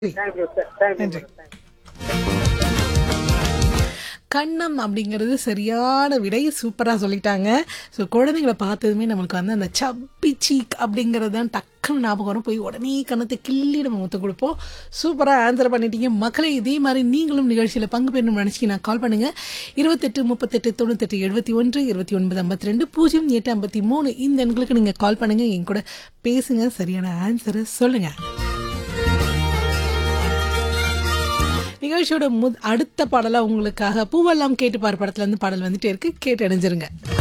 Thank you sir thank you நன்றி. கண்ணம் அப்படிங்கிறது சரியான விடை சூப்பராக சொல்லிட்டாங்க ஸோ குழந்தைங்களை பார்த்ததுமே நம்மளுக்கு வந்து அந்த சப்பி சீக் அப்படிங்கிறது தான் டக்குன்னு ஞாபகம் வரும் போய் உடனே கண்ணத்தை கிள்ளி நம்ம முத்த கொடுப்போம் சூப்பராக ஆன்சர் பண்ணிட்டீங்க மக்களே இதே மாதிரி நீங்களும் நிகழ்ச்சியில் பங்கு பெறணும்னு நினச்சிங்கன்னா கால் பண்ணுங்கள் இருபத்தெட்டு முப்பத்தெட்டு தொண்ணூத்தெட்டு எழுபத்தி ஒன்று இருபத்தி ஒன்பது ஐம்பத்தி ரெண்டு பூஜ்ஜியம் எட்டு ஐம்பத்தி மூணு இந்த எண்களுக்கு நீங்கள் கால் பண்ணுங்கள் என் கூட பேசுங்க சரியான ஆன்சரை சொல்லுங்கள் நிகழ்ச்சியோட முத் அடுத்த பாடலா உங்களுக்காக பூவெல்லாம் கேட்டு பார் படத்துல இருந்து பாடல் வந்துட்டே இருக்கு கேட்டு அணிஞ்சிருங்க